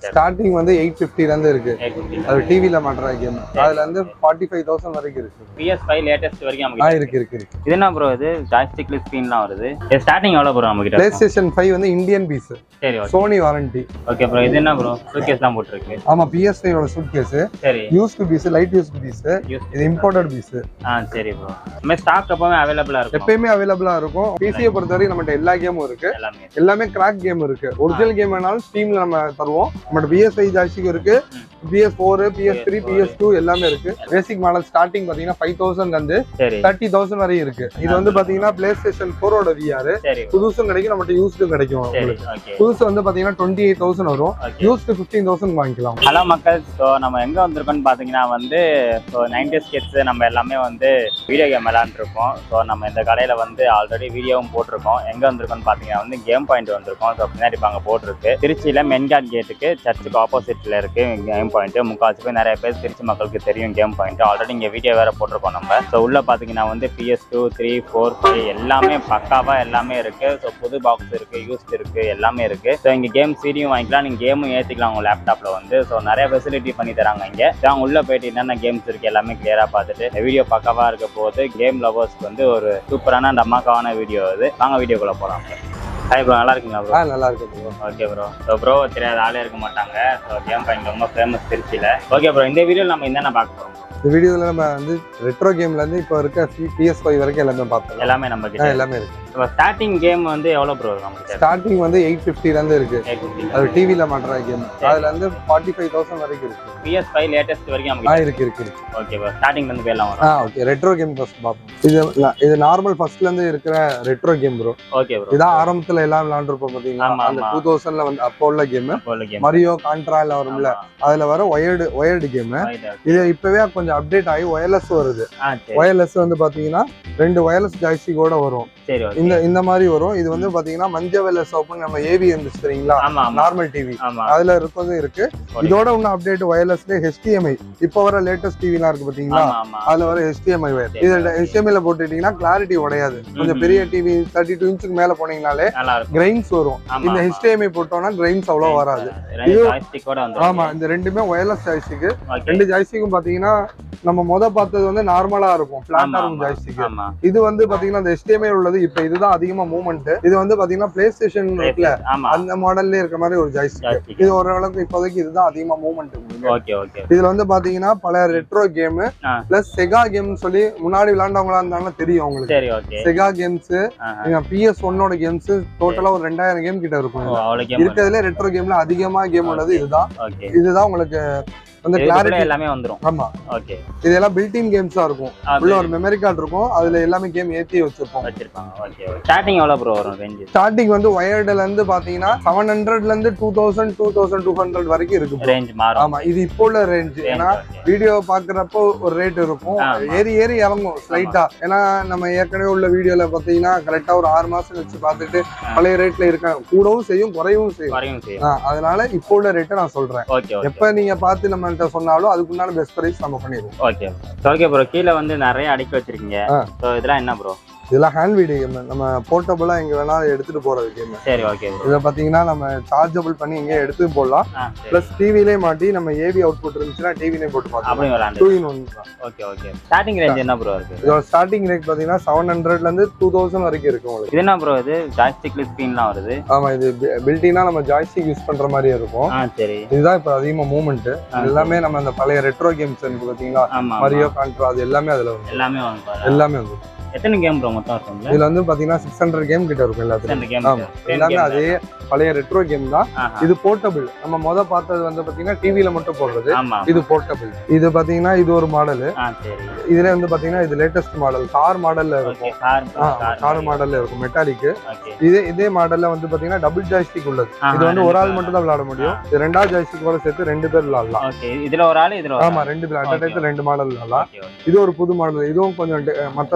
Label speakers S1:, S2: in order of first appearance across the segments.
S1: Starting வந்து eight ஃபிஃப்டில இருந்து இருக்கு அது டிவில மாட்டுற கேம் அதுல இருந்து ஃபார்ட்டி ஃபைவ் தௌசண்ட் வரைக்கும் இருக்கு
S2: பிஎஸ் ஃபைவ் லேட்டஸ்ட் வரைக்கும்
S1: ஆ
S2: நமக்கு
S1: இருக்கு இருக்கு இருக்கு
S2: இது என்ன ப்ரோ இது ஜாய்ஸ்டிக்ல ஸ்க்ரீன்லாம் வருது இது ஸ்டார்டிங் எவ்வளோ ப்ரோ நம்ம
S1: பிளே
S2: கிட்ட
S1: ஸ்டேஷன் ஃபைவ் வந்து இந்தியன் பீஸ்
S2: சரி okay
S1: Sony warranty
S2: okay bro இது என்ன ப்ரோ சூட்கேஸ்லாம் போட்டிருக்கு
S1: ஆமா பிஎஸ் ஃபைவோட சூட் கேஸ்
S2: சரி
S1: used piece light used piece
S2: use
S1: இது இம்போர்ட்டட் பீஸ்
S2: ஆ சரி ப்ரோ இந்த மாதிரி ஸ்டாக் எப்பவுமே அவைலபிளாக இருக்கும்
S1: எப்பயுமே அவைலபிளா இருக்கும் பிசியை பொறுத்தவரைக்கும் நம்மகிட்ட எல்லா கேமும் இருக்கு
S2: எல்லாமே
S1: எல்லாமே கிராக் கேம் இருக்கு ஒரிஜினல் கேம் வேணாலும் ஸ்டீம்ல நம்ம தருவோம் நம்மகிட்ட பிஎஸ் ஃபைவ் ஜாஸ்திக்கு இருக்கு PS four PS three PS two எல்லாமே இருக்கு பேசிக் மாடல் ஸ்டார்டிங் பாத்தீங்கன்னா ஃபைவ் தௌசண்ட் வந்து
S2: சரி
S1: தேர்ட்டி தௌசண்ட் வரையும் இருக்கு இது வந்து பாத்தீங்கன்னா பிளே ஸ்டேஷன் ஃபோரோட விஆர்
S2: சரி
S1: புதுசும் கிடைக்கும் நம்மகிட்ட யூஸ்டும் கிடைக்கும்
S2: சரி
S1: உங்களுக்கு
S2: ஓகே
S1: புதுசு வந்து பாத்தீங்கன்னா டுவெண்ட்டி எயிட் தௌசண்ட் வரும்
S2: ஓகே
S1: யூஸ்டு ஃபிஃப்டீன் தௌசண்ட் வாங்கிக்கலாம்
S2: ஹலோ மக்கள் ஸோ நம்ம எங்கே வந்திருக்கோம்னு பார்த்தீங்கன்னா வந்து ஸோ நைன்டிஸ் கிட்ஸ் நம்ம எல்லாமே வந்து வீடியோ கேம் விளாண்டுருக்கோம் ஸோ நம்ம இந்த கடையில் வந்து ஆல்ரெடி வீடியோவும் போட்டிருக்கோம் எங்கே வந்திருக்கோம்னு பார்த்தீங்கன்னா வந்து கேம் பாயிண்ட் வந்திருக்கோம் ஸோ பின்னாடி இப்போ அங்கே போட்டிருக்கு திருச்சியில் மென்காட் கேட்டுக்கு சர்ச்சுக்கு ஆப்போசிட்டில் இருக்குது கேம் பாயிண்ட் முக்கால்வாசி பேர் நிறைய பேர் திருச்சி மக்களுக்கு தெரியும் கேம் பாயிண்ட் ஆல்ரெடி இங்கே வீடியோ வேறு போட்டிருக்கோம் நம்ம ஸோ உள்ளே பார்த்தீங்கன்னா வந்து PS two three four five எல்லாமே பக்காவாக எல்லாமே இருக்குது ஸோ புது பாக்ஸ் இருக்குது யூஸ்ட் இருக்குது எல்லாமே இருக்குது ஸோ இங்கே கேம் சீடியும் வாங்கிக்கலாம் நீங்கள் கேமும் ஏற்றிக்கலாம் உங்கள் லேப்டாப்பில் வந்து ஸோ நிறைய ஃபெசிலிட்டி பண்ணி தராங்க இங்கே ஸோ அவங்க உள்ளே போயிட்டு என்னென்ன கேம்ஸ் இருக்குது எல்லாமே கிளியராக பார்த்துட்டு வீடியோ பக்காவாக இருக்க போது கேம் லவர்ஸ்க்கு வந்து ஒரு சூப்பரான டமாக்கான வீடியோ இது வாங்க வீடியோக்குள்ளே போகலாம் ஹாய் ப்ரோ நல்லா இருக்கீங்களா ப்ரோ
S1: ஆ நல்லா இருக்கு bro.
S2: Okay bro so bro தெரியாத ஆளே இருக்க மாட்டாங்க ஸோ கேம் பாயிண்ட் ரொம்ப ஃபேமஸ் திருச்சியில் ஓகே ப்ரோ இந்த வீடியோவில் நம்ம என்னென்ன பார்க்க போகிறோம்
S1: இந்த வீடியோல நம்ம வந்து ரெட்ரோ கேம்ல இருந்து இப்போ இருக்க பிஎஸ் ஃபைவ் வரைக்கும் எல்லாமே பார்த்தோம்
S2: எல்லாமே நம்ம
S1: ஆ,
S2: கிட்ட
S1: எல்லாமே இருக்கு
S2: இப்போ ஸ்டார்டிங் கேம் வந்து எவ்வளோ ப்ரோ நம்ம கிட்ட
S1: ஸ்டார்டிங் வந்து எயிட் ஃபிஃப்டில இருந்து இருக்கு அது டிவில மாட்டுற கேம் அதுல இருந்து ஃபார்ட்டி ஃபைவ் தௌசண்ட் வரைக்கும் இருக்கு
S2: பிஎஸ் ஃபைவ் லேட்டஸ்ட் வரைக்கும் நம்ம
S1: ஆ
S2: கிட்ட
S1: இருக்கு இருக்கு இருக்கு
S2: ஓகே ப்ரோ ஸ்டார்டிங்லேருந்து போயிடலாம் வரும்
S1: ஆ ஓகே ரெட்ரோ கேம் ஃபர்ஸ்ட் பார்ப்போம் இது இது நார்மல் ஃபர்ஸ்ட்ல இருந்து இருக்கிற retro game bro
S2: okay bro
S1: இதான் ஆரம்பத்துல எல்லாம் விளாண்டுருப்போம் பாத்தீங்களா
S2: ஆமா,
S1: அந்த
S2: ஆமா.
S1: டூ தௌசண்ட்ல வந்து அப்போ உள்ள கேம்
S2: போல கேம்
S1: மரியோ கான்ட்ரா எல்லாம் வரும்ல அதுல வர ஒயர்டு ஒயர்டு கேம் இது இப்பவே கொஞ்சம் அப்டேட் ஆகி ஒயர்லெஸ் வருது
S2: ஆ சரி
S1: ஒயர்லெஸ் வந்து பாத்தீங்கன்னா ரெண்டு ஒயர்லெஸ் ஜாய்ஸ்டிக்கோட வரும்
S2: சரி ஓகே
S1: இந்த இந்த மாதிரி வரும் இது வந்து பாத்தீங்கன்னா மஞ்சள் வெள்ள சோப்புன்னு நம்ம ஏவி இருந்துச்சு தெரியுங்களா
S2: ஆமா ஆமா
S1: நார்மல் டிவி
S2: ஆமா
S1: அதுல இருக்கிறது இருக்கு இதோட இன்னும் அப்டேட் ஒயர்லெஸ்ல ஹெச்டிஎம்ஐ இப்போ வர லேட்டஸ்ட் டிவிலாம் இருக்கு பாத்தீங்களா
S2: ஆமா ஆமா
S1: அதுல வர ஹெச்டிஎம்ஐ ஒயர்
S2: சரி,
S1: இது
S2: okay.
S1: ஹெச்டிஎம்ஐல போட்டுட்டீங்கன்னா கிளாரிட்டி உடையாது கொஞ்சம்
S2: ம்ம்.
S1: பெரிய டிவி தேர்ட்டி டூ இன்ச்சுக்கு மேல போனீங்கனாலே
S2: நல்லா இருக்கும்
S1: கிரைன்ஸ் வரும்
S2: ஆமா
S1: இந்த ஹெச்டிஎம்ஐ போட்டோம்னா கிரைன்ஸ் அவ்வளவு வராது
S2: ரெண்டு
S1: இது-
S2: ஜாய்ஸ்டிக்கோட வந்து
S1: ஆமா இந்த ரெண்டுமே ஒயர்லெஸ் ஜாய்ஸ்டிக்
S2: ஓகே
S1: ரெண்டு ஜாய்ஸ்டிக்கும் பாத்தீங்கன்னா நம்ம முத பார்த்தது வந்து நார்மலா இருக்கும் பிளாட்டா
S2: ஆமா
S1: இருக்கும்
S2: ஆமா
S1: ஜாய்ஸ்டிக்
S2: ஆமா
S1: இது வந்து பாத்தீங்கன்னா இந்த HDMI உள்ளது இப்ப இதுதான் அதிகமா மூவ்மெண்ட் இது வந்து பாத்தீங்கன்னா பிளே ஸ்டேஷன் இருக்குல்ல
S2: ஆமா
S1: அந்த மாடல்ல இருக்க மாதிரி ஒரு ஜாய்ஸ்டிக்
S2: ஜாய்ஸ்டிக்
S1: இது ஓரளவுக்கு இப்போதைக்கு இதுதான் அதிகமா மூவ்மெண்ட் உங்களுக்கு
S2: ஓகே ஓகே
S1: இதுல வந்து பாத்தீங்கன்னா பல ரெட்ரோ கேம்
S2: ஆ.
S1: பிளஸ் செகா கேம்னு சொல்லி முன்னாடி விளையாண்டவங்களா இருந்தாலும் தெரியும் உங்களுக்கு
S2: சரி ஓகே
S1: செகா கேம்ஸ் பிஎஸ் ஒன்னோட கேம்ஸ் டோட்டலா ஒரு ரெண்டாயிரம் கேம் கிட்ட இருக்கும் இதுல.
S2: அவ்வளோ கேம்
S1: இருக்கிறதுல ரெட்ரோ கேம்ல அதிகமா கேம் உள்ளது இதுதான்
S2: ஓகே
S1: இதுதான் உங்களுக்கு வந்து
S2: இதுக்குள்ள
S1: கிளாரிட்டி
S2: எல்லாமே வந்துரும்
S1: ஆமா
S2: ஓகே
S1: இதெல்லாம் பில்டின் கேம்ஸா இருக்கும் உள்ள ஒரு மெமரி கார்டு இருக்கும் அதுல எல்லாமே கேம் ஏத்தி வச்சிருப்போம்
S2: வச்சிருப்பாங்க ஓகே ஸ்டார்டிங் எவ்வளோ ப்ரோ வரும் ரேஞ்சு
S1: ஸ்டார்டிங் வந்து ஒயர்டுல இருந்து பாத்தீங்கன்னா செவன் ஹண்ட்ரட்ல இருந்து two thousand two thousand two hundred வரைக்கும் இருக்கு bro.
S2: ரேஞ்ச் மாறும்
S1: ஆமா இது இப்போ உள்ள ரேஞ்ச் ஏன்னா வீடியோ பாக்குறப்போ ஒரு ரேட் இருக்கும்
S2: ஆமா.
S1: ஏறி ஏறி இறங்கும் ஸ்லைட்டா ஏன்னா நம்ம ஏற்கனவே உள்ள வீடியோல பாத்தீங்கன்னா கரெக்டா ஒரு ஆறு மாசம் வச்சு பார்த்துட்டு பழைய ரேட்ல இருக்க கூடவும் செய்யும் குறையவும் செய்யும்
S2: குறையும் செய்யும்
S1: ஆ, அதனால இப்போ உள்ள ரேட்டை நான் சொல்றேன்
S2: ஓகே ஓகே
S1: எப்ப நீங்க பார்த்து நம்மள்ட்ட சொன்னாலும் அதுக்குண்டான பெஸ்ட் பிரைஸ் நம்ம பண்ணிடுவோம்
S2: ஓகே ஓகே ப்ரோ கீழே வந்து நிறைய அடுக்கி வச்சிருக்கீங்க
S1: ஆ.
S2: ஸோ இதெல்லாம் என்ன ப்ரோ
S1: இதெல்லாம் ஹேண்ட் வீடியோ கேம் நம்ம போர்ட்டபுளா எங்க வேணாலும் எடுத்துட்டு போறது கேம்
S2: சரி ஓகே ப்ரோ
S1: இதை பாத்தீங்கன்னா நம்ம சார்ஜபிள் பண்ணி எங்கேயும் எடுத்து போடலாம்
S2: ஆ சரி
S1: பிளஸ் டிவிலே மாட்டி நம்ம ஏவி அவுட்புட் இருந்துச்சுன்னா டிவிலே போட்டு பார்க்கலாம்
S2: அப்படி விளாண்டு
S1: two in one
S2: okay okay starting range என்ன ப்ரோ இருக்கு
S1: இதோட ஸ்டார்டிங் ரேட் பாத்தீங்கன்னா செவன் ஹண்ட்ரட்ல இருந்து டூ தௌசண்ட் வரைக்கும் இருக்கு உங்களுக்கு
S2: இது என்ன ப்ரோ இது ஜாய்ஸ்டிக்ல ஸ்க்ரீன்லாம் வருது
S1: ஆமா இது பில்டினா நம்ம ஜாய்ஸ்டிக் யூஸ் பண்ற மாதிரி இருக்கும்
S2: ஆ சரி
S1: இதுதான் இப்ப அதிகமா மூவ்மெண்ட்
S2: ஆ,
S1: எல்லாமே நம்ம அந்த பழைய ரெட்ரோ கேம்ஸ் இருக்கு பாத்தீங்களா
S2: ஆமா
S1: மரியோ கான்ட்ரா அது எல்லாமே அதுல வரும்
S2: எல்லாமே வாங்க பாரு.
S1: எல்லாமே வந்து
S2: எத்தனை கேம் ப்ரோ மொத்தம் இருக்கும்ல
S1: இதுல வந்து பாத்தீங்கன்னா சிக்ஸ் ஹண்ட்ரட் கேம் கிட்ட இருக்கும் எல்லாத்துலயும்
S2: ரெண்டு கேம்
S1: ஆமா எல்லாமே அதே பழைய ரெட்ரோ கேம் தான் இது போர்ட்டபிள் நம்ம முத பார்த்தது வந்து பாத்தீங்கன்னா டிவில மட்டும் போடுறது
S2: ஆமா
S1: இது போர்ட்டபிள் இது பாத்தீங்கன்னா இது ஒரு மாடல்
S2: ஆ சரி
S1: இதுல வந்து பாத்தீங்கன்னா இது லேட்டஸ்ட் மாடல் கார் மாடல்ல
S2: ஓகே
S1: இருக்கும்
S2: கார்
S1: கார் மாடல்ல இருக்கும் மெட்டாலிக்
S2: ஓகே
S1: இதே இதே மாடல்ல வந்து பாத்தீங்கன்னா டபுள் ஜாய்ஸ்டிக் உள்ளது
S2: ஆஹா,
S1: இது வந்து
S2: ரெண்டு
S1: ஒரு ஆள்
S2: பேர்
S1: மட்டும் தான் விளையாட முடியும் இது ரெண்டாவது ஜாய்ஸ்டிக்கோட சேர்த்து ரெண்டு பேர் விளையாடலாம்
S2: ஓகே இதுல ஒரு ஆள் இதுல ஒரு
S1: ஆமா
S2: ஆள்
S1: ரெண்டு பேர்
S2: Okay,
S1: அட் ரெண்டு மாடல் விளையாடலாம்
S2: ஓகே ஓகே
S1: இது ஒரு புது மாடல் இதுவும் கொஞ்சம் டி- மத்ததை விட இதுல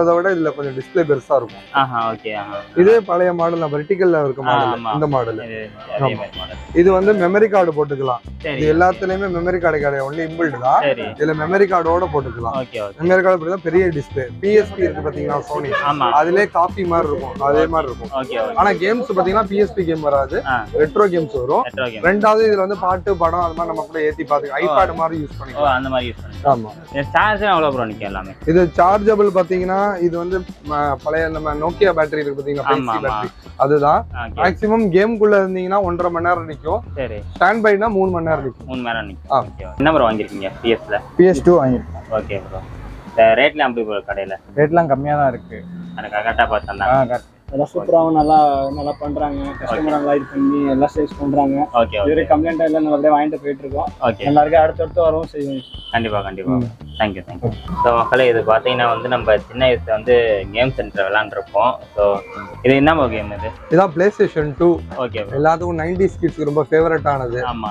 S1: இதுல கொஞ்சம் டிஸ்ப்ளே பெருசா இருக்கும்
S2: ஆஹா ஓகே ஆஹா
S1: இதே பழைய மாடல் வெர்டிகல்ல இருக்க
S2: ஆ,
S1: மாடல்
S2: ஆமா.
S1: இந்த மாடல்
S2: இது அதே மாதிரி model.
S1: இது வந்து மெமரி கார்டு போட்டுக்கலாம்
S2: சரி
S1: இது எல்லாத்துலயுமே மெமரி கார்டு கிடையாது ஒன்லி இம்பிள்டு தான்
S2: சரி
S1: இதுல மெமரி கார்டோட போட்டுக்கலாம்
S2: ஓகே ஓகே
S1: மெமரி கார்டு போட்டு பெரிய டிஸ்ப்ளே பிஎஸ்பி இருக்கு பாத்தீங்கன்னா சோனி
S2: ஆமா
S1: அதுலயே காப்பி மாதிரி இருக்கும் அதே மாதிரி இருக்கும்
S2: ஓகே ஓகே
S1: ஆனா கேம்ஸ் பாத்தீங்கன்னா பிஎஸ்பி கேம் வராது
S2: ஆ.
S1: ரெட்ரோ கேம்ஸ் வரும்
S2: ரெட்ரோ கேம்
S1: ரெண்டாவது இதுல வந்து பாட்டு படம் அது மாதிரி நம்ம கூட ஏத்தி பாத்துக்கலாம் ஐபேட் மாதிரி யூஸ்
S2: ஓ
S1: பண்ணிக்கலாம்
S2: அந்த மாதிரி யூஸ் பண்ணுங்க
S1: ஆமா
S2: சார்ஜ் எவ்வளோ ப்ரோ நிற்கும் எல்லாமே
S1: இது சார்ஜபிள் பாத்தீங்கன்னா இது வந்து ம, பழைய நம்ம நோக்கியா பேட்டரி இருக்கு பாத்தீங்கன்னா
S2: ஆமா,
S1: 5C
S2: ஆமா.
S1: பேட்டரி அதுதான்
S2: ஓகே
S1: மேக்ஸிமம் கேம்குள்ள இருந்தீங்கன்னா ஒன்றரை மணி நேரம் நிக்கும்
S2: சரி
S1: ஸ்டாண்ட் பைனா மூணு மணி நேரம் நிக்கும்
S2: மூணு மணி நேரம் நிற்கும்
S1: ஆ.
S2: ஓகே என்ன ப்ரோ வாங்கியிருக்கீங்க பிஎஸ்ல
S1: பிஎஸ் டூ வாங்கிருக்கோம்
S2: ஓகே ப்ரோ இந்த ரேட்லாம் எப்படி ப்ரோ கடையில்
S1: ரேட்லாம் கம்மியா தான் இருக்கு
S2: எனக்கு கரெக்டாக பார்த்து தந்தாங்க
S3: எல்லாம் சூப்பராகவும் நல்லா நல்லா பண்றாங்க கஸ்டமர் நல்லா இது பண்ணி எல்லாம் சேல்ஸ் பண்றாங்க
S2: ஓகே ஓகே
S3: இதுவரை கம்ப்ளைண்ட் எல்லாம் நல்லபடியா வாங்கிட்டு போயிட்டு இருக்கோம்
S2: ஓகே
S3: எல்லாருக்கும் அடுத்தடுத்து வரவும் செய்யும்
S2: கண்டிப்பா கண்டிப்பா தேங்க்யூ தேங்க்யூ ஸோ மக்களே இது பார்த்தீங்கன்னா வந்து நம்ம சின்ன வயசுல வந்து கேம் சென்டர் விளாண்டுருப்போம் ஸோ இது என்ன கேம் இது
S1: இதான் PlayStation two
S2: okay bro
S1: எல்லாத்துக்கும் நைன்டிஸ் கிட்ஸ்க்கு ரொம்ப ஃபேவரட் ஆனது
S2: ஆமா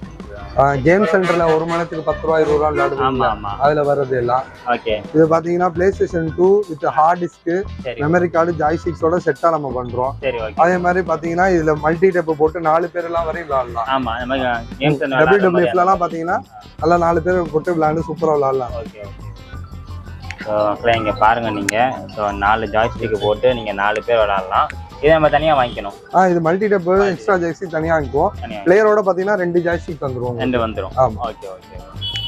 S1: கேம் சென்டர்ல ஒரு மணி நேரத்துக்கு பத்து ரூபா இருபது ரூபா
S2: ஆமா
S1: விளையாடுவாங்க
S2: ஆமா
S1: அதுல வர்றது எல்லாம்
S2: ஓகே
S1: இது பாத்தீங்கன்னா PlayStation two with hard disk
S2: சரி
S1: மெமரி கார்டு ஜாய்ஸ்டிக்ஸோட செட்டா நம்ம பண்றோம்
S2: சரி ஓகே
S1: அதே மாதிரி பாத்தீங்கன்னா இதுல மல்டி டேப் போட்டு நாலு பேர் எல்லாம் வரையும் விளையாடலாம்
S2: ஆமா இந்த மாதிரி கேம்
S1: டபிள்யூ
S2: சென்டர்
S1: டபிள்யூஎஃப்ல எல்லாம் பாத்தீங்கன்னா நல்லா நாலு பேர் போட்டு விளையாண்டு சூப்பரா விளையாடலாம்
S2: ஓகே ஓகே ஸோ மக்களே இங்கே பாருங்க நீங்க ஸோ நாலு ஜாய்ஸ்டிக் போட்டு நீங்க நாலு பேர் விளாடலாம் இதை நம்ம தனியா வாங்கிக்கணும்
S1: ஆ இது மல்டி டேப் எக்ஸ்ட்ரா ஜாய்ஸ்டிக் தனியா வாங்கிக்குவோம்
S2: தனியா
S1: பிளேயரோட பாத்தீங்கன்னா ரெண்டு ஜாய்ஸ்டிக் வந்துருவோம்
S2: ரெண்டு வந்துரும்
S1: ஆமா.
S2: ஓகே ஓகே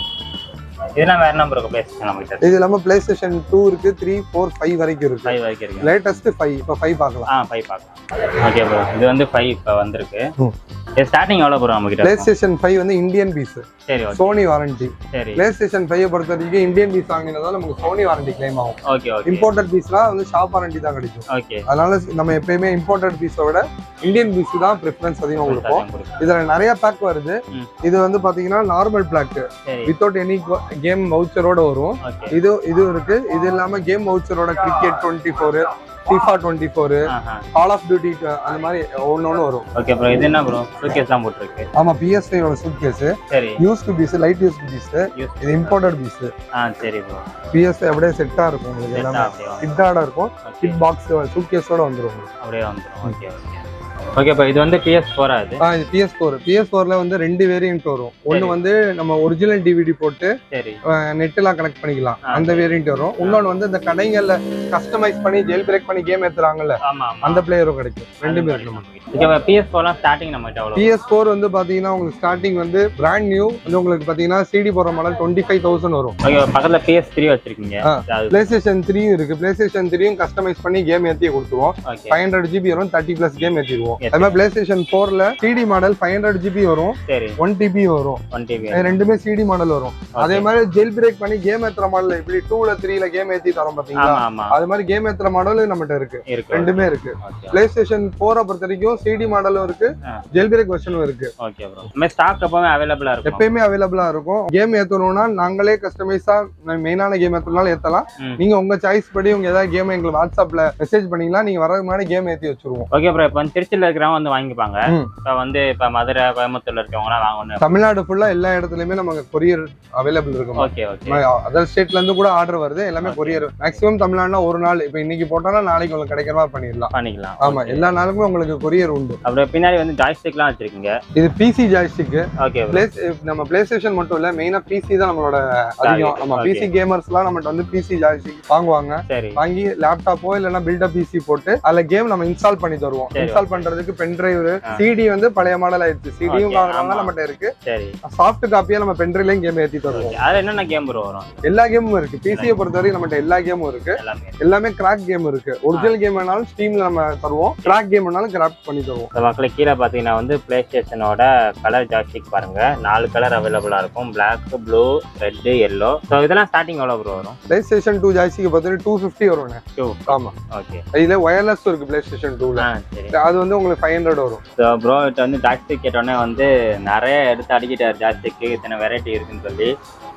S2: இதெல்லாம் வேற நம்பர் இருக்கு பிளேஸ் நம்ம கிட்ட
S1: இது இல்லாம பிளே ஸ்டேஷன் டூ இருக்கு த்ரீ ஃபோர் ஃபைவ் வரைக்கும் இருக்கு
S2: ஃபைவ் வரைக்கும் இருக்கு
S1: லேட்டஸ்ட் ஃபைவ் இப்போ ஃபைவ் பார்க்கலாம்
S2: ஆ ஃபைவ் பார்க்கலாம் ஓகே ப்ரோ இது வந்து ஃபைவ் இப்போ வந்திருக்கு
S1: ம்.
S2: இது ஸ்டார்டிங் எவ்வளோ ப்ரோ நம்ம
S1: பிளே
S2: கிட்ட
S1: ஸ்டேஷன் ஃபைவ் வந்து இந்தியன் பீஸ்
S2: சரி ஓகே
S1: சோனி வாரண்டி
S2: சரி
S1: பிளே ஸ்டேஷன் ஃபைவ் பொறுத்த வரைக்கும் இந்தியன் பீஸ் வாங்கினதால நமக்கு சோனி வாரண்டி கிளைம் ஆகும்
S2: ஓகே ஓகே
S1: இம்போர்ட்டட் பீஸ்லாம் வந்து ஷாப் வாரண்டி தான் கிடைக்கும்
S2: ஓகே
S1: அதனால நம்ம எப்பயுமே இம்போர்ட்டட் பீஸை விட இந்தியன் பீஸ் தான் ப்ரிஃபரன்ஸ் அதிகம் கொடுப்போம் இதுல நிறைய பேக் வருது
S2: ம்.
S1: இது வந்து பாத்தீங்கன்னா நார்மல் பிளாக்
S2: சரி
S1: வித்தவுட் எனி கேம் வவுச்சரோட வரும்
S2: ஓகே
S1: இது இது இருக்கு இது இல்லாம கேம் வவுச்சரோட cricket twenty four FIFA twenty four
S2: ஆஹா
S1: கால் ஆஃப் டியூட்டி அந்த மாதிரி ஒன்னு ஒன்று வரும்
S2: ஓகே ப்ரோ இது என்ன ப்ரோ சூட்கேஸ்லாம் போட்டிருக்கு
S1: ஆமா பிஎஸ்ஐயோட சூட் கேஸ்
S2: சரி
S1: used piece light used piece
S2: use
S1: இது இம்போர்ட்டட் பீஸ்
S2: ஆ சரி ப்ரோ
S1: பிஎஸ்ஐ அப்படியே செட்டா இருக்கும் உங்களுக்கு
S2: செட்டா
S1: எல்லாமே
S2: அப்படியே வாங்க.
S1: கிட்டாட இருக்கும்
S2: ஓகே
S1: கிட் பாக்ஸ் சூட் கேஸோட வந்துரும் உங்களுக்கு
S2: அப்படியே வந்துடும் ஓகே ஓகே ஓகே இப்போ இது வந்து பிஎஸ் ஃபோரா இது
S1: ஆ இது பிஎஸ் ஃபோர் பிஎஸ் ஃபோர்ல வந்து ரெண்டு வேரியன்ட் வரும் ஒன்னு
S2: சரி.
S1: வந்து நம்ம ஒரிஜினல் டிவிடி போட்டு
S2: சரி
S1: நெட் எல்லாம் கனெக்ட் பண்ணிக்கலாம்
S2: ஆ,
S1: அந்த
S2: சரி.
S1: வேரியன்ட் வரும் இன்னொன்னு வந்து இந்த கடைகள்ல கஸ்டமைஸ் பண்ணி ஜெல் பிரேக் பண்ணி கேம் ஏத்துறாங்கல்ல
S2: ஆமா ஆமா
S1: அந்த பிளேயரும் கிடைக்கும் ரெண்டுமே இருக்கு நம்ம
S2: ஓகே பிஎஸ் ஃபோர்லாம் ஸ்டார்டிங் நம்ம கிட்ட எவ்வளோ
S1: பிஎஸ் ஃபோர் வந்து பாத்தீங்கன்னா உங்களுக்கு ஸ்டார்டிங் வந்து பிராண்ட் நியூ வந்து உங்களுக்கு பாத்தீங்கன்னா சிடி போற மாடல் டுவெண்ட்டி ஃபைவ் தௌசண்ட் வரும்
S2: ஓகே பக்கத்துல பிஎஸ் த்ரீ வச்சிருக்கீங்க
S1: ஆ.
S2: அது
S1: பிளே ஸ்டேஷன் த்ரீயும் இருக்கு பிளே ஸ்டேஷன் த்ரீயும் கஸ்டமைஸ் பண்ணி கேம் ஏத்தி கொடுத்துருவோம்
S2: ஓகே
S1: ஃபைவ் ஹண்ட்ரட் ஜிபி வரும் தேர்ட்டி பிளஸ் கேம் ஏத்திடுவோம்
S2: ஏத்தி.
S1: அது மாதிரி பிளே ஸ்டேஷன் ஃபோர்ல CD model five hundred GB வரும்
S2: சரி
S1: ஒன் டிபி வரும்
S2: ஒன் டிவி
S1: இது ரெண்டுமே சிடி மாடல் வரும் அதே மாதிரி ஜெல் பிரேக் பண்ணி கேம் ஏத்துற மாடல் இப்படி டூல த்ரீல கேம் ஏத்தி தரோம் பாத்தீங்களா
S2: ஆமா ஆமா
S1: அது மாதிரி கேம் ஏத்துற மாடல் நம்மகிட்ட இருக்கு
S2: இருக்கு
S1: ரெண்டுமே இருக்கு
S2: ஓகே
S1: பிளே ஸ்டேஷன் போரை பொறுத்த வரைக்கும் சிடி மாடலும் இருக்கு
S2: ஆ.
S1: ஜெல் பிரேக் வெர்ஷனும் இருக்கு
S2: ஓகே ப்ரோ இந்த ஸ்டாக் எப்பவுமே அவைலபிளா இருக்கும்
S1: எப்பயுமே அவைலபிளா இருக்கும் கேம் ஏத்தணும்னா நாங்களே கஸ்டமைஸா மெயினான கேம் ஏத்தனாலும் ஏத்தலாம்
S2: ம்.
S1: நீங்க உங்க சாய்ஸ் படி உங்க ஏதாவது கேம் எங்களுக்கு வாட்ஸ்அப்ல மெசேஜ் பண்ணீங்களா நீங்க வரதுக்கு முன்னாடி கேம் ஏத்தி வச்சிருவோம்
S2: ஓகே ப்ரோ இப்போ திருச்சியில் இருக்கிறவங்க வந்து வாங்கிப்பாங்க
S1: ம்.
S2: இப்போ வந்து இப்போ மதுரை கோயம்புத்தூர்ல இருக்கவங்கலாம் வாங்கணும்
S1: தமிழ்நாடு ஃபுல்லா எல்லா இடத்துலயுமே நமக்கு கொரியர் அவைலபிள் இருக்கும்
S2: ஓகே ஓகே
S1: அதர் ஸ்டேட்ல இருந்து கூட ஆர்டர் வருது எல்லாமே கொரியர் மேக்ஸிமம் தமிழ்நாடுனா ஒரு நாள் இப்போ இன்னைக்கு போட்டோம்னா நாளைக்கு உங்களுக்கு கிடைக்கிற மாதிரி பண்ணிடலாம்
S2: பண்ணிக்கலாம்
S1: ஆமா
S2: Okay.
S1: எல்லா நாளுக்குமே உங்களுக்கு கொரியர் உண்டு
S2: அப்புறம் பின்னாடி வந்து ஜாய்ஸ்டிக்லாம் வச்சிருக்கீங்க
S1: இது PC joystick
S2: okay bro
S1: play நம்ம பிளே ஸ்டேஷன் மட்டும் இல்ல மெயினா பிசி தான் நம்மளோட அதிகம் நம்ம
S2: Okay.
S1: பிசி கேமர்ஸ்லாம் நம்மகிட்ட வந்து பிசி ஜாய்ஸ்டிக் வாங்குவாங்க
S2: சரி
S1: வாங்கி லேப்டாப்போ இல்லைன்னா பில்டப் பிசி போட்டு அதுல கேம் நம்ம இன்ஸ்டால் பண்ணி தருவோம்
S2: சரி,
S1: இன்ஸ்டால் பண்றதுக்கு பென் டிரைவ்
S2: ஆ.
S1: சிடி வந்து பழைய மாடல் ஆயிடுச்சு சிடியும்
S2: Okay,
S1: வாங்குறாங்க
S2: ஆமா.
S1: நம்மகிட்ட இருக்கு
S2: சரி
S1: சாஃப்ட் காப்பியா நம்ம பென் டிரைவ்லயும் கேம் ஏத்தி தருவோம்
S2: ஓகே அதில் என்னென்ன கேம் ப்ரோ வரும்
S1: எல்லா கேமும் இருக்கு பிசியை பொறுத்தவரைக்கும் நம்மகிட்ட எல்லா கேமும் இருக்கு
S2: எல்லாமே
S1: எல்லாமே கிராக் கேம் இருக்கு ஒரிஜினல் கேம் வேணாலும் ஸ்டீம்ல நம்ம தருவோம் கிராக் கேம் வேணாலும் கிராக் பண்ணி தருவோம்
S2: இந்த மக்களை கீழே பார்த்தீங்கன்னா வந்து பிளே ஸ்டேஷனோட கலர் ஜாய்ஸ்டிக் பாருங்க நாலு கலர் அவைலபிளா இருக்கும் Black blue red yellow so இதெல்லாம் ஸ்டார்டிங் எவ்வளோ ப்ரோ வரும்
S1: பிளே ஸ்டேஷன் டூ ஜாய்ஸ்டிக் பொறுத்தவரை டூ ஃபிஃப்டி வரும்ண்ணே
S2: டூ
S1: ஆமா
S2: ஓகே
S1: இதுல ஒயர்லெஸ் இருக்கு பிளே ஸ்டேஷன் டூல
S2: ஆ சரி
S1: அது வந்து உங்களுக்கு ஃபைவ் ஹண்ட்ரட் வரும்
S2: ஸோ ப்ரோ கிட்ட வந்து ஜாய்ஸ்டிக் கேட்டோடனே வந்து நிறைய எடுத்து அடிக்கிட்டார் ஜாய்ஸ்டிக்கு இத்தனை வெரைட்டி இருக்குன்னு சொல்லி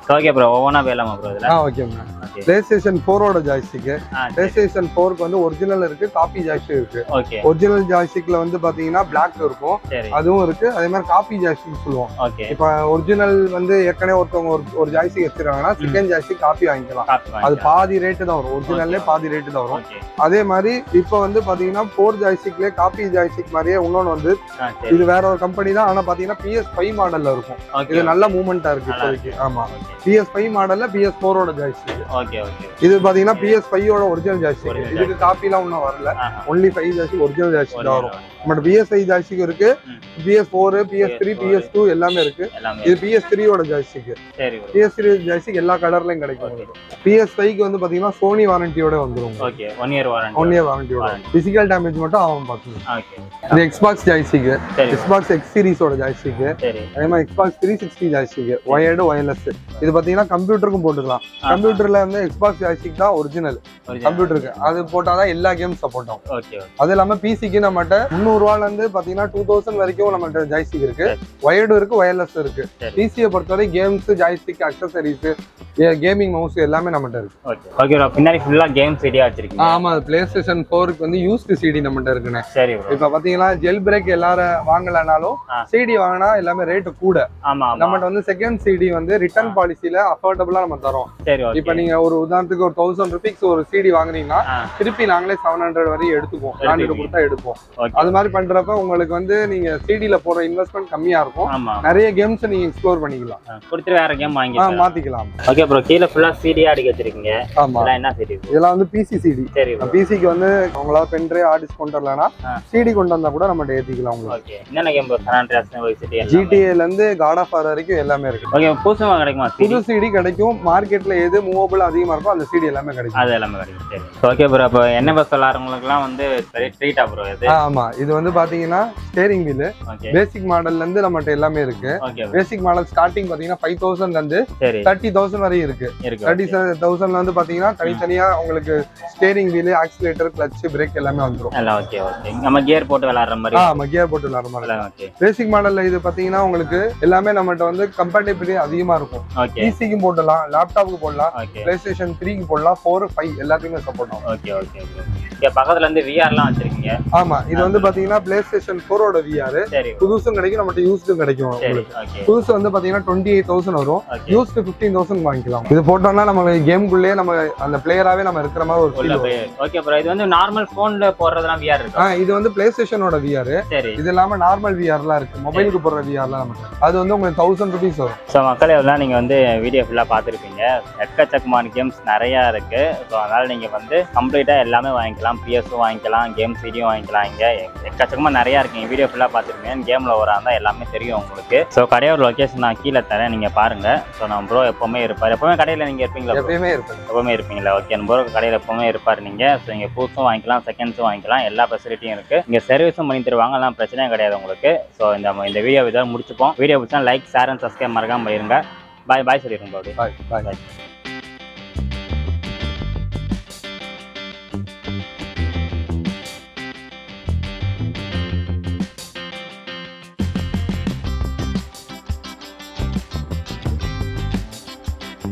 S2: ஓகே ப்ரோ ஒவ்வொன்றா போயிடலாமா ப்ரோ இதில்
S1: ஆ okay ma'am
S2: okay
S1: PlayStation ஃபோரோட ஜாய்ஸ்டிக்கு
S2: ஆ
S1: பிளே ஸ்டேஷன் ஃபோருக்கு வந்து ஒரிஜினல் இருக்கு காப்பி ஜாய்ஸ்டிக் இருக்கு
S2: ஓகே
S1: ஒரிஜினல் ஜாய்ஸ்டிக்ல வந்து பாத்தீங்கன்னா பிளாக் இருக்கும்
S2: சரி
S1: அதுவும் இருக்கு அதே மாதிரி காப்பி ஜாய்ஸ்டிக் சொல்லுவோம்
S2: ஓகே
S1: இப்போ ஒரிஜினல் வந்து ஏற்கனவே ஒருத்தவங்க ஒரு ஒரு ஜாய்ஸ்டிக் வச்சிருக்காங்கன்னா செகண்ட் ஜாய்ஸ்டிக் காப்பி வாங்கிக்கலாம்
S2: காப்பி
S1: அது பாதி ரேட்டு தான் வரும் ஒரிஜினல்லே பாதி ரேட்டு தான் வரும்
S2: ஓகே
S1: அதே மாதிரி இப்போ வந்து பாத்தீங்கன்னா ஃபோர் ஜாய்ஸ்டிக்லேயே காப்பி ஜாய்ஸ்டிக் மாதிரியே இன்னொன்று வந்து
S2: ஆ சரி
S1: இது வேற ஒரு கம்பெனி தான் ஆனா பாத்தீங்கன்னா பிஎஸ் ஃபைவ் மாடல்ல இருக்கும்
S2: ஓகே
S1: இது நல்ல மூவ்மெண்டா இருக்கு
S2: நல்லா
S1: இப்போதைக்கு ஆமா
S2: ஓகே
S1: பிஎஸ் ஃபைவ் மாடல்ல பிஎஸ் ஃபோரோட ஜாய்ஸ்டிக்
S2: ஓகே ஓகே
S1: இது பாத்தீங்கன்னா பிஎஸ் ஃபைவோட ஒரிஜினல் ஜாய்ஸ்டிக்
S2: Original
S1: இதுக்கு காப்பிலாம் ஒன்றும் வரல
S2: ஆஹா.
S1: Only five joystick original joystick தான் வரும்
S2: ஒரு
S1: நம்மகிட்ட பிஎஸ் ஃபைவ் ஜாய்ஸ்டிக் இருக்கு
S2: ம்.
S1: PS four PS three
S2: PS4,
S1: PS two எல்லாமே இருக்கு
S2: எல்லாமே
S1: இது பிஎஸ் த்ரீயோட ஜாய்ஸ்டிக்
S2: சரி ப்ரோ
S1: பிஎஸ் த்ரீ ஜாய்ஸ்டிக் எல்லா கலர்லயும் கிடைக்கும்
S2: ஓகே
S1: பிஎஸ் ஃபைவ்க்கு வந்து பாத்தீங்கன்னா சோனி வாரண்டியோட வந்துரும்
S2: okay one year warranty
S1: one year வாரண்டியோட
S2: Warranty.
S1: பிசிக்கல் டேமேஜ் மட்டும் ஆகும் பாத்துங்க
S2: ஓகே
S1: இது எக்ஸ்பாக்ஸ் ஜாய்ஸ்டிக்
S2: சரி
S1: எக்ஸ்பாக்ஸ் எக்ஸ் சீரிஸோட ஜாய்ஸ்டிக்
S2: சரி
S1: அதே மாதிரி Xbox three sixty joystick wired wireless இது பாத்தீங்கன்னா கம்ப்யூட்டருக்கும் போட்டுக்கலாம் கம்ப்யூட்டர்ல வந்து எக்ஸ்பாக்ஸ் ஜாய்ஸ்டிக் தான் ஒரிஜினல் கம்ப்யூட்டருக்கு அது போட்டாதான் எல்லா கேம் சப்போர்ட் ஆகும்
S2: ஓகே
S1: அது இல்லாம பிசிக்கு நம்மகிட்ட முந்நூறுவால இருந்து பாத்தீங்கன்னா டூ தௌசண்ட் வரைக்கும் நம்மகிட்ட ஜாய்ஸ்டிக் இருக்கு ஒயர்டு இருக்கு ஒயர்லெஸ் இருக்கு
S2: சரி.
S1: பிசியை பொறுத்தவரை games joystick accessories gaming mouse எல்லாமே நம்மகிட்ட இருக்கு
S2: ஓகே ஓகே ப்ரோ பின்னாடி ஃபுல்லா கேம் சிடியா வச்சிருக்கீங்க
S1: ஆமா அது பிளே ஸ்டேஷன் ஃபோருக்கு வந்து யூஸ்டு சிடி நம்மகிட்ட இருக்குண்ணே
S2: சரி ப்ரோ
S1: இப்ப பாத்தீங்கன்னா ஜெல் பிரேக் எல்லாரும் வாங்கலனாலும்
S2: ஆ.
S1: சிடி வாங்கினா எல்லாமே ரேட்டு கூட
S2: ஆமா ஆமா
S1: நம்மகிட்ட வந்து செகண்ட் சிடி வந்து ரிட்டர்ன் பாலிசில அஃபோர்டபுளா நம்ம தரோம்
S2: சரி ஓகே
S1: இப்ப நீங்க ஒரு உதாரணத்துக்கு ஒரு தௌசண்ட் ருபீஸ் ஒரு சிடி வாங்குனீங்கன்னா
S2: ஆ.
S1: திருப்பி நாங்களே செவன் ஹண்ட்ரட் வரையும் எடுத்துப்போம் பிராண்டட்
S2: எடுத்துப்பீங்க.
S1: கொடுத்தா எடுப்போம்
S2: ஓகே
S1: அது மாதிரி பண்றப்ப உங்களுக்கு வந்து நீங்க சிடில போற இன்வெஸ்ட்மெண்ட் கம்மியா இருக்கும்
S2: ஆமா
S1: நிறைய கேம்ஸ் நீங்க எக்ஸ்ப்ளோர் பண்ணிக்கலாம்
S2: கொடுத்துட்டு வேற கேம்
S1: ஆ,
S2: வாங்கி
S1: மாத்திக்கலாம்
S2: ஓகே ப்ரோ கீழே ஃபுல்லா சிடியா அடிக்க வச்சிருக்கீங்க
S1: ஆமா
S2: இதெல்லாம் என்ன சிடி
S1: இதெல்லாம் வந்து பிசி சிடி
S2: சரி ப்ரோ
S1: பிசிக்கு வந்து உங்களால பென்ட்ரைவ் ஆர்டிஸ்ட் கொண்டு வரலன்னா
S2: ஆ.
S1: சிடி கொண்டு வந்தா கூட நம்ம ஏத்திக்கலாம் உங்களுக்கு
S2: ஓகே என்னென்ன game bro San Andreas Vice City எல்லாம்
S1: ஜிடிஏல இருந்து காட் ஆஃப் வரைக்கும் எல்லாமே இருக்கு
S2: ஓகே புதுசுமா கிடைக்குமா சிடி
S1: புது சிடி கிடைக்கும் மார்க்கெட்ல எது மூவபிள் அதிகமா இருக்கோ அந்த சிடி எல்லாமே கிடைக்கும்
S2: அது எல்லாமே கிடைக்கும் சரி ஓகே ப்ரோ அப்போ என்ன பஸ் விளாட்றவங்களுக்குலாம் வந்து பெரிய ட்ரீட்டா ப்ரோ இது
S1: ஆ, ஆமா இது வந்து பாத்தீங்கன்னா ஸ்டேரிங் வீல்
S2: ஓகே
S1: பேசிக் மாடல்ல இருந்து நம்மகிட்ட எல்லாமே இருக்கு
S2: okay bro.
S1: Basic model starting பாத்தீங்கன்னா ஃபைவ் தௌசண்ட்ல இருந்து
S2: சரி
S1: தேர்ட்டி தௌசண்ட் வரையும் இருக்கு
S2: இருக்கு
S1: தேர்ட்டி தௌசண்ட்ல வந்து பாத்தீங்கன்னா தனித்தனியா உங்களுக்கு steering wheel accelerator clutch brake எல்லாமே வந்துரும்
S2: எல்லாம் ஓகே ஓகே நம்ம கியர் போட்டு விளாட்ற மாதிரி
S1: ஆ கியர் போட்டு விளாடுற மாதிரி
S2: எல்லாம் ஓகே
S1: பேசிக் மாடல்ல இது பாத்தீங்கன்னா உங்களுக்கு எல்லாமே நம்மகிட்ட வந்து கம்பேட்டபிலிட்டி அதிகமா இருக்கும்
S2: ஓகே
S1: பிசிக்கும் போடலாம் லேப்டாப்புக்கு போடலாம்
S2: ஓகே
S1: பிளே ஸ்டேஷன் த்ரீக்கு போடலாம் ஃபோர் ஃபைவ் எல்லாத்தையுமே சப்போர்ட் ஆகும்
S2: ஓகே ஓகே ப்ரோ இங்கே பக்கத்துல இருந்து விஆர்லாம் வச்சிருக்கீங்க
S1: ஆமா இது வந்து பாத்தீங்கன்னா பிளே ஸ்டேஷன் ஃபோரோட விஆர்
S2: சரி bro.
S1: புதுசும் கிடைக்கும் நம்மகிட்ட யூஸ்டும் கிடைக்கும்
S2: சரி
S1: உங்களுக்கு
S2: ஓகே
S1: புதுசு வந்து பாத்தீங்கன்னா டுவெண்ட்டி எயிட் தௌசண்ட் வரும்
S2: ஓகே
S1: யூஸ்டு ஃபிஃப்டீன் தௌசண்ட் வாங்கிக்கலாம் இது போட்டோம்னா நம்ம கேம்குள்ளேயே நம்ம அந்த பிளேயராவே நம்ம இருக்கிற மாதிரி ஒரு
S2: உள்ள
S1: ஃபீல்
S2: போய் ஓகே ப்ரோ இது வந்து நார்மல் ஃபோன்ல போடுறதுலாம் விஆர் இருக்கா
S1: ஆ இது வந்து பிளே ஸ்டேஷனோட விஆர்
S2: சரி
S1: இது இல்லாம நார்மல் விஆர்லாம் இருக்கு மொபைலுக்கு போடுற விஆர்லாம் நமக்கு அது வந்து உங்களுக்கு தௌசண்ட் ருபீஸ் வரும்
S2: ஸோ மக்களே எல்லாம் நீங்கள் வந்து வீடியோ ஃபுல்லாக பார்த்துருப்பீங்க எக்கச்சக்கமான கேம்ஸ் நிறையா இருக்குது ஸோ அதனால் நீங்கள் வந்து கம்ப்ளீட்டாக எல்லாமே வாங்கிக்கலாம் பிஎஸும் வாங்கிக்கலாம் கேம் சிடியும் வாங்கிக்கலாம் இங்கே எக்கச்சக்கமாக நிறையா இருக்குங்க வீடியோ ஃபுல்லாக பார்த்துருப்பீங்க கேமில் வராக இருந்தால் எல்லாமே தெரியும் உங்களுக்கு ஸோ கடையோட லொக்கேஷன் நான் கீழே தரேன் நீங்கள் பாருங்கள் ஸோ நம்ம ப்ரோ எப்போவுமே இருப்பார் எப்போவுமே கடையில் நீங்கள் இருப்பீங்களா bro?
S1: எப்பயுமே இருக்கு
S2: எப்பவுமே இருப்பீங்களா ஓகே நம்ம ப்ரோ கடையில் எப்பவுமே இருப்பார் நீங்கள் ஸோ இங்கே புதுசும் வாங்கிக்கலாம் செகண்ட்ஸும் வாங்கிக்கலாம் எல்லா ஃபெசிலிட்டியும் இருக்குது இங்கே சர்வீஸும் பண்ணி தருவாங்க அதெல்லாம் பிரச்சனையே கிடையாது உங்களுக்கு ஸோ இந்த இந்த வீடியோ இதை முடிச்சுப்போம் வீடியோ பிடிச்சா லைக் ஷேர் அண்ட் சப்ஸ்கிரைப் மறக்காம இருங்க பாய் பாய் சொல்லிடுங்க ப்ரோ
S1: பாய் பாய்
S2: பாய்